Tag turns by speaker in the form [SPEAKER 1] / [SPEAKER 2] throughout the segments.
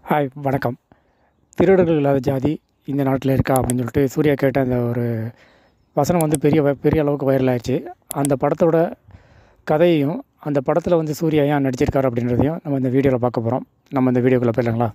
[SPEAKER 1] hi வணக்கம் திருடர்கள் இல்லாத ஜாதி இந்த நாட்டில் இருக்கா அப்படின்னு சொல்லிட்டு சூர்யா கேட்ட அந்த ஒரு வசனம் வந்து பெரிய வ- பெரிய அளவுக்கு வைரல் ஆயிடுச்சு அந்த படத்தோட கதையையும் அந்த படத்தில் வந்து சூர்யா ஏன் நடிச்சிருக்காரு அப்படின்றதையும் நம்ம இந்த வீடியோவில் பார்க்க போகிறோம் நம்ம இந்த வீடியோக்குள்ளே போயிடலாங்களா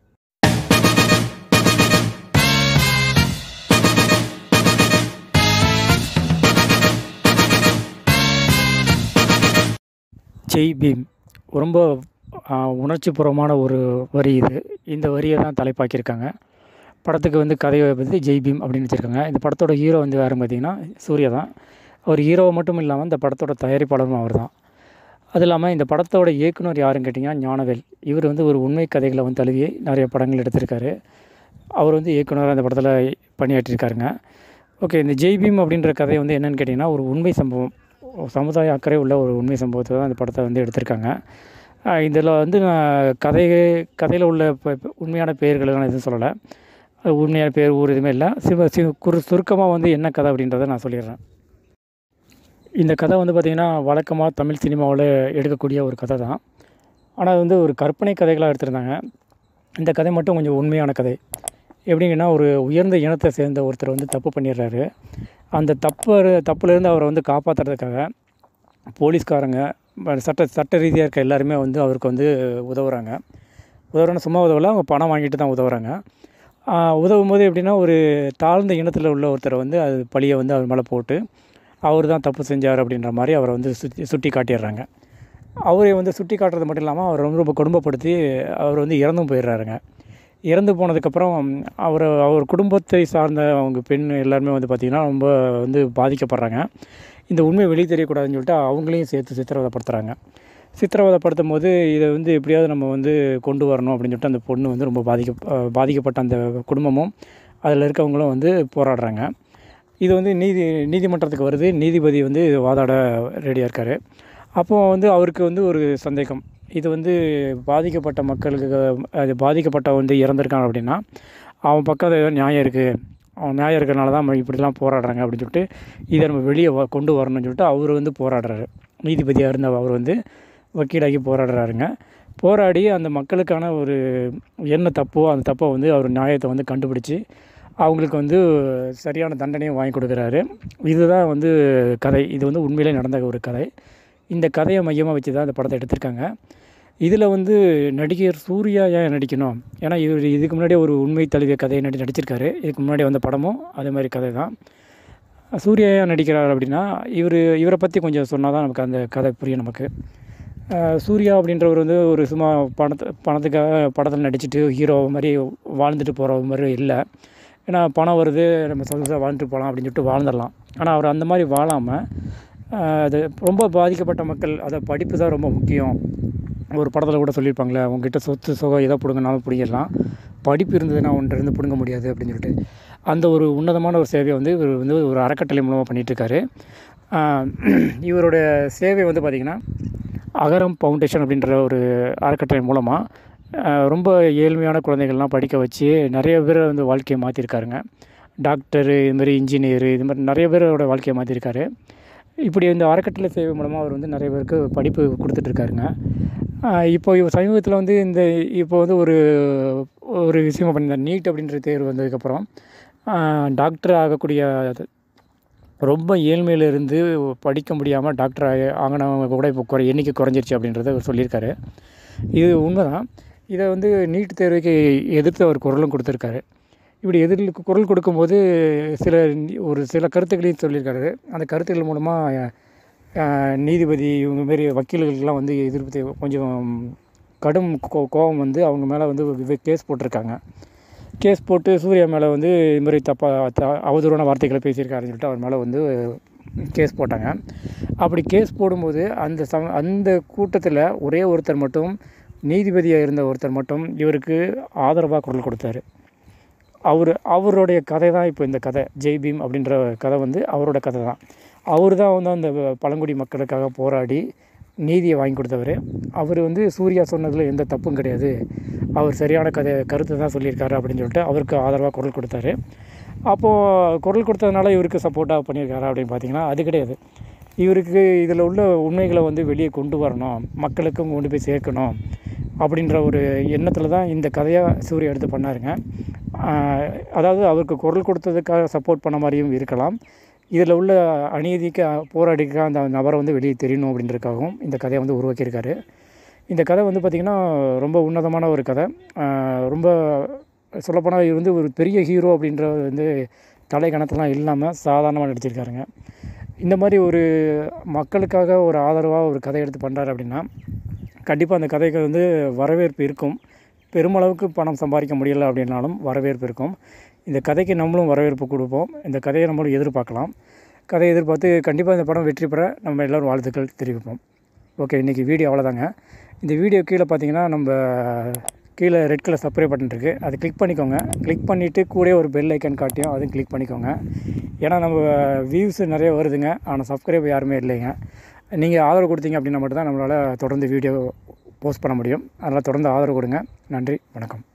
[SPEAKER 1] ஜெய் பீம் ரொம்ப உணர்ச்சிபூர்வமான ஒரு வரி இது இந்த வரியை தான் தலைப்பாக்கியிருக்காங்க படத்துக்கு வந்து கதையை வந்து ஜெய் பீம் அப்படின்னு வச்சுருக்காங்க இந்த படத்தோட ஹீரோ வந்து யாருன்னு பார்த்தீங்கன்னா சூர்யா தான் அவர் ஹீரோவை மட்டும் இல்லாமல் இந்த படத்தோட தயாரிப்பாளரும் அவர் தான் அது இல்லாமல் இந்த படத்தோட இயக்குனர் யாருன்னு கேட்டிங்கன்னா ஞானவேல் இவர் வந்து ஒரு உண்மை கதைகளை வந்து தழுவி நிறைய படங்கள் எடுத்திருக்காரு அவர் வந்து இயக்குனராக இந்த படத்தில் பணியாற்றிருக்காருங்க ஓகே இந்த ஜெய் பீம் அப்படின்ற கதை வந்து என்னன்னு கேட்டிங்கன்னா ஒரு உண்மை சம்பவம் ஒரு சமுதாய அக்கறை உள்ள ஒரு உண்மை சம்பவத்தை தான் இந்த படத்தை வந்து எடுத்திருக்காங்க இதில் வந்து நான் கதை கதையில் உள்ள ப- ப- உண்மையான பெயர்கள் நான் எதுவும் சொல்லலை அது உண்மையான பேர் ஊர் எதுவுமே இல்லை சிவ சி குறு சுருக்கமாக வந்து என்ன கதை அப்படின்றத நான் சொல்லிடுறேன் இந்த கதை வந்து பார்த்திங்கன்னா வழக்கமாக தமிழ் சினிமாவில் எடுக்கக்கூடிய ஒரு கதை தான் ஆனால் அது வந்து ஒரு கற்பனை கதைகளாக எடுத்திருந்தாங்க இந்த கதை மட்டும் கொஞ்சம் உண்மையான கதை எப்படிங்கன்னா ஒரு உயர்ந்த இனத்தை சேர்ந்த ஒருத்தர் வந்து தப்பு பண்ணிடுறாரு அந்த தப்பு தப்புலேருந்து அவரை வந்து காப்பாற்றுறதுக்காக போலீஸ்காரங்க ம- சட்ட சட்ட ரீதியாக இருக்க எல்லாருமே வந்து அவருக்கு வந்து உதவுறாங்க உதவுறேன்னு சும்மா உதவல அவங்க பணம் வாங்கிட்டு தான் உதவுறாங்க ஆஹ் உதவும் போது எப்படின்னா ஒரு தாழ்ந்த இனத்தில் உள்ள ஒருத்தரை வந்து அது பழியை வந்து அவர் மேலே போட்டு அவர் தான் தப்பு செஞ்சார் அப்படின்ற மாதிரி அவரை வந்து சுற்றி சுட்டி காட்டிடுறாங்க அவரை வந்து சுட்டி காட்டுறது மட்டும் இல்லாமல் அவர் ரொம்ப ரொம்ப குடும்பப்படுத்தி அவர் வந்து இறந்தும் போயிடுறாருங்க இறந்து போனதுக்கப்புறம் அவர் அவர் குடும்பத்தை சார்ந்த அவங்க பெண் எல்லாருமே வந்து பார்த்திங்கன்னா ரொம்ப வந்து பாதிக்கப்படுறாங்க இந்த உண்மை வெளியே தெரியக்கூடாதுன்னு சொல்லிட்டு அவங்களையும் சேர்த்து சித்திரவதைப்படுத்துகிறாங்க சித்திரவதைப்படுத்தும் போது இதை வந்து எப்படியாவது நம்ம வந்து கொண்டு வரணும் அப்படின்னு சொல்லிட்டு அந்த பொண்ணு வந்து ரொம்ப பாதிக்க அஹ் பாதிக்கப்பட்ட அந்த குடும்பமும் அதில் இருக்கவங்களும் வந்து போராடுறாங்க இது வந்து நீதி நீதிமன்றத்துக்கு வருது நீதிபதி வந்து வாதாட ரெடியாக இருக்கார் அப்போது வந்து அவருக்கு வந்து ஒரு சந்தேகம் இது வந்து பாதிக்கப்பட்ட மக்களுக்கு அது பாதிக்கப்பட்ட வந்து இறந்துருக்கான் அப்படின்னா அவன் பக்கம் ஏதோ நியாயம் இருக்குது அவன் நியாயம் இருக்கிறனால தான் நம்ம இப்படிலாம் போராடுறாங்க அப்படின்னு சொல்லிட்டு இதை நம்ம வெளியே வ கொண்டு வரணும்னு சொல்லிட்டு அவர் வந்து போராடுறாரு நீதிபதியாக இருந்த அவர் வந்து வக்கீலாகி போராடுறாருங்க போராடி அந்த மக்களுக்கான ஒரு என்ன தப்போ அந்த தப்பை வந்து அவர் நியாயத்தை வந்து கண்டுபிடிச்சி அவங்களுக்கு வந்து சரியான தண்டனையும் வாங்கி கொடுக்குறாரு இதுதான் வந்து கதை இது வந்து உண்மையிலே நடந்த ஒரு கதை இந்த கதையை மையமாக வச்சு தான் இந்த படத்தை எடுத்திருக்காங்க இதில் வந்து நடிகர் சூர்யா ஏன் நடிக்கணும் ஏன்னா இவர் இதுக்கு முன்னாடி ஒரு உண்மை தழுவிய கதையை நடி நடிச்சிருக்காரு இதுக்கு முன்னாடி வந்த படமும் அதே மாதிரி கதை தான் சூர்யா ஏன் நடிக்கிறார் அப்படின்னா இவர் இவரை பற்றி கொஞ்சம் சொன்னால் தான் நமக்கு அந்த கதை புரியும் நமக்கு அஹ் சூர்யா அப்படின்றவர் வந்து ஒரு சும்மா பணத்தை பணத்துக்காக படத்தில் நடிச்சிட்டு ஹீரோ மாதிரி வாழ்ந்துட்டு போகிற மாதிரி இல்லை ஏன்னா பணம் வருது நம்ம சொந்தமாக வாழ்ந்துட்டு போகலாம் அப்படின்னு சொல்லிட்டு வாழ்ந்துடலாம் ஆனால் அவர் அந்த மாதிரி வாழாமல் அது ரொம்ப பாதிக்கப்பட்ட மக்கள் அதை படிப்பு தான் ரொம்ப முக்கியம் ஒரு படத்தில் கூட சொல்லியிருப்பாங்களே உங்ககிட்ட சொத்து சுகம் எதை பிடுங்கினாலும் பிடிங்கிடலாம் படிப்பு இருந்ததுன்னா ஒன்றை இருந்து பிடுங்க முடியாது அப்படின்னு சொல்லிட்டு அந்த ஒரு உன்னதமான ஒரு சேவையை வந்து இவர் வந்து ஒரு அறக்கட்டளை மூலமாக பண்ணிகிட்ருக்காரு இவரோட சேவை வந்து பார்த்திங்கன்னா அகரம் ஃபவுண்டேஷன் அப்படின்ற ஒரு அறக்கட்டளை மூலமாக ரொம்ப ஏழ்மையான குழந்தைகள்லாம் படிக்க வச்சு நிறைய பேர் வந்து வாழ்க்கையை மாற்றிருக்காருங்க டாக்டரு இதுமாதிரி இன்ஜினியரு இது மாதிரி நிறைய பேரோட வாழ்க்கையை மாற்றிருக்காரு இப்படி இந்த அறக்கட்டளை சேவை மூலமாக அவர் வந்து நிறைய பேருக்கு படிப்பு கொடுத்துட்ருக்காருங்க இப்போ இவர் சமீபத்தில் வந்து இந்த இப்போ வந்து ஒரு ஒரு விஷயமா பண்ணியிருந்தார் நீட் அப்படின்ற தேர்வு வந்ததுக்கப்புறம் டாக்டர் ஆகக்கூடிய ரொம்ப ஏழ்மையில இருந்து படிக்க முடியாமல் டாக்டர் ஆகி ஆகினவங்க கூட இப்போ குறை எண்ணிக்கை குறைஞ்சிருச்சு அப்படின்றத அவர் சொல்லியிருக்காரு இது உண்மைதான் இதை வந்து நீட் தேர்வுக்கு எதிர்த்து அவர் குரலும் கொடுத்துருக்காரு இப்படி எதிர்க்கு குரல் கொடுக்கும்போது சில நி- ஒரு சில கருத்துக்களையும் சொல்லியிருக்காரு அந்த கருத்துக்கள் மூலமாக நீதிபதி இவங்க மாரி வக்கீல்களுக்கெல்லாம் வந்து எதிர்ப்பு தெ- கொஞ்சம் கடும் கோ கோபம் வந்து அவங்க மேலே வந்து கேஸ் போட்டிருக்காங்க கேஸ் போட்டு சூர்யா மேலே வந்து இது மாதிரி தப்பாக த அவதூறான வார்த்தைகளை பேசியிருக்காருன்னு சொல்லிட்டு அவர் மேலே வந்து கேஸ் போட்டாங்க அப்படி கேஸ் போடும்போது அந்த சம அந்த கூட்டத்தில் ஒரே ஒருத்தர் மட்டும் நீதிபதியாக இருந்த ஒருத்தர் மட்டும் இவருக்கு ஆதரவாக குரல் கொடுத்தாரு அவர் அவருடைய கதை தான் இப்போ இந்த கதை ஜெய் பீம் அப்படின்ற கதை வந்து அவரோட கதை தான் அவர் தான் வந்து அந்த பழங்குடி மக்களுக்காக போராடி நீதியை வாங்கி கொடுத்தவர் அவர் வந்து சூர்யா சொன்னதில் எந்த தப்பும் கிடையாது அவர் சரியான கதை கருத்தை தான் சொல்லியிருக்காரு அப்படின்னு சொல்லிட்டு அவருக்கு ஆதரவாக குரல் கொடுத்தாரு அப்போது குரல் கொடுத்ததுனால இவருக்கு சப்போர்ட்டாக பண்ணியிருக்காரா அப்படின்னு பார்த்தீங்கன்னா அது கிடையாது இவருக்கு இதில் உள்ள உண்மைகளை வந்து வெளியே கொண்டு வரணும் மக்களுக்கும் கொண்டு போய் சேர்க்கணும் அப்படின்ற ஒரு எண்ணத்தில் தான் இந்த கதையை சூர்யா எடுத்து பண்ணாருங்க ஆஹ் அதாவது அவருக்கு குரல் கொடுத்ததுக்காக சப்போர்ட் பண்ண மாதிரியும் இருக்கலாம் இதில் உள்ள அநீதிக்கு போராடிக்க அந்த நபரை வந்து வெளியே தெரியணும் அப்படின்றதுக்காகவும் இந்த கதையை வந்து உருவாக்கியிருக்காரு இந்த கதை வந்து பார்த்திங்கன்னா ரொம்ப உன்னதமான ஒரு கதை ஆஹ் ரொம்ப சொல்லப்போனால் இது வந்து ஒரு பெரிய ஹீரோ அப்படின்ற வந்து தலைக்கணத்தெல்லாம் இல்லாமல் சாதாரணமாக நடிச்சிருக்காருங்க இந்த மாதிரி ஒரு மக்களுக்காக ஒரு ஆதரவாக ஒரு கதை எடுத்து பண்ணுறாரு அப்படின்னா கண்டிப்பாக அந்த கதைக்கு வந்து வரவேற்பு இருக்கும் பெருமளவுக்கு பணம் சம்பாதிக்க முடியலை அப்படின்னாலும் வரவேற்பு இருக்கும் இந்த கதைக்கு நம்மளும் வரவேற்பு கொடுப்போம் இந்த கதையை நம்மளும் எதிர்பார்க்கலாம் கதையை எதிர்பார்த்து கண்டிப்பாக இந்த படம் வெற்றி பெற நம்ம எல்லோரும் வாழ்த்துக்கள் தெரிவிப்போம் ஓகே இன்றைக்கி வீடியோ அவ்வளோதாங்க இந்த வீடியோ கீழே பார்த்தீங்கன்னா நம்ம கீழே ரெட் கலர் சப்ஸ்கிரைப் பட்டன் இருக்குது அதை கிளிக் பண்ணிக்கோங்க கிளிக் பண்ணிவிட்டு கூட ஒரு பெல் ஐக்கன் காட்டியும் அதையும் கிளிக் பண்ணிக்கோங்க ஏன்னா நம்ம வியூஸ் நிறைய வருதுங்க ஆனால் சப்ஸ்கிரைப் யாருமே இல்லைங்க நீங்கள் ஆதரவு கொடுத்தீங்க அப்படின்னா மட்டும்தான் நம்மளால் தொடர்ந்து வீடியோ போஸ்ட் பண்ண முடியும் அதனால் தொடர்ந்து ஆதரவு கொடுங்க நன்றி வணக்கம்